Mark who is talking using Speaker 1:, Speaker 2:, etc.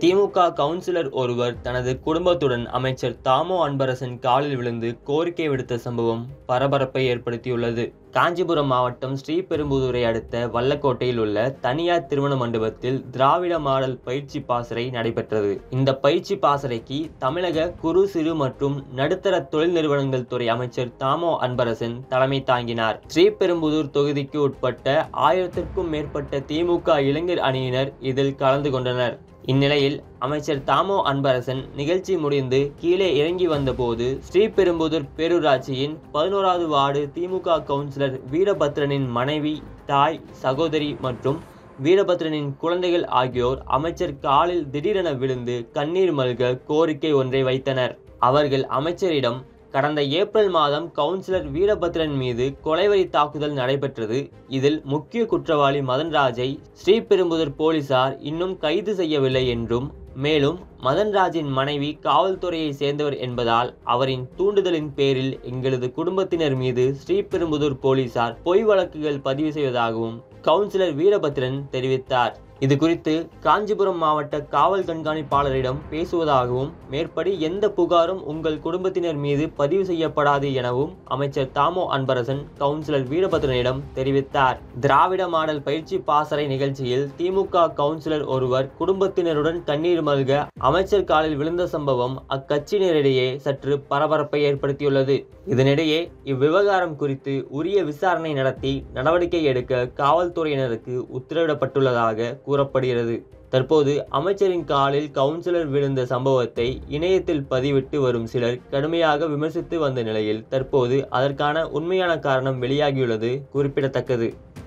Speaker 1: திமுக councillor ஒருவர் தனது குடும்பத்துடன் அமைச்சர் தாமோ அன்பரசன் காலில் விழுந்து கோரிக்கை விடுத்த சம்பவம் பரபரப்பை ஏற்படுத்தியுள்ளது காஞ்சிபுரம் மாவட்டம் ஸ்ரீபெரும்புதூரை அடுத்த வல்லக்கோட்டையில் உள்ள தனியார் திருமண மண்டபத்தில் திராவிட மாடல் பயிற்சி பாசறை நடைபெற்றது இந்த பயிற்சி பாசறைக்கு தமிழக குறு சிறு மற்றும் நடுத்தர தொழில் நிறுவனங்கள் துறை அமைச்சர் தாமோ அன்பரசன் தலைமை தாங்கினார் ஸ்ரீபெரும்புதூர் தொகுதிக்கு உட்பட்ட ஆயிரத்திற்கும் மேற்பட்ட திமுக இளைஞர் அணியினர் இதில் கலந்து கொண்டனர் இந்நிலையில் அமைச்சர் தாமோ அன்பரசன் நிகழ்ச்சி முடிந்து கீழே இறங்கி வந்தபோது ஸ்ரீபெரும்புதூர் பேரூராட்சியின் பதினோராவது வார்டு திமுக கவுன்சிலர் வீரபத்ரனின் மனைவி தாய் சகோதரி மற்றும் வீரபத்ரனின் குழந்தைகள் ஆகியோர் அமைச்சர் காலில் திடீரென விழுந்து கண்ணீர் மல்க கோரிக்கை ஒன்றை வைத்தனர் அவர்கள் அமைச்சரிடம் கடந்த ஏப்ரல் மாதம் கவுன்சிலர் வீரபத்ரன் மீது கொலைவரி தாக்குதல் நடைபெற்றது இதில் முக்கிய குற்றவாளி மதன்ராஜை ஸ்ரீபெரும்புதூர் போலீசார் இன்னும் கைது செய்யவில்லை என்றும் மேலும் மதன்ராஜின் மனைவி காவல்துறையை சேர்ந்தவர் என்பதால் அவரின் தூண்டுதலின் பேரில் எங்களது குடும்பத்தினர் மீது ஸ்ரீபெரும்புதூர் போலீசார் பொய் வழக்குகள் பதிவு செய்வதாகவும் கவுன்சிலர் வீரபத்ரன் தெரிவித்தார் இது குறித்து காஞ்சிபுரம் மாவட்ட காவல் கண்காணிப்பாளரிடம் பேசுவதாகவும் மேற்படி எந்த புகாரும் உங்கள் குடும்பத்தினர் மீது பதிவு செய்யப்படாது எனவும் அமைச்சர் தாமோ அன்பரசன் கவுன்சிலர் வீரபத்ரனிடம் தெரிவித்தார் திராவிட மாடல் பயிற்சி பாசறை நிகழ்ச்சியில் திமுக கவுன்சிலர் ஒருவர் குடும்பத்தினருடன் கண்ணீர் மல்க அமைச்சர் காலில் விழுந்த சம்பவம் அக்கட்சியினரிடையே சற்று பரபரப்பை ஏற்படுத்தியுள்ளது இதனிடையே இவ்விவகாரம் குறித்து உரிய விசாரணை நடத்தி நடவடிக்கை எடுக்க காவல்துறையினருக்கு உத்தரவிடப்பட்டுள்ளதாக கூறப்படுகிறது தற்போது அமைச்சரின் காலில் கவுன்சிலர் விழுந்த சம்பவத்தை இணையத்தில் பதிவிட்டு வரும் சிலர் கடுமையாக விமர்சித்து வந்த நிலையில் தற்போது அதற்கான உண்மையான காரணம் வெளியாகியுள்ளது குறிப்பிடத்தக்கது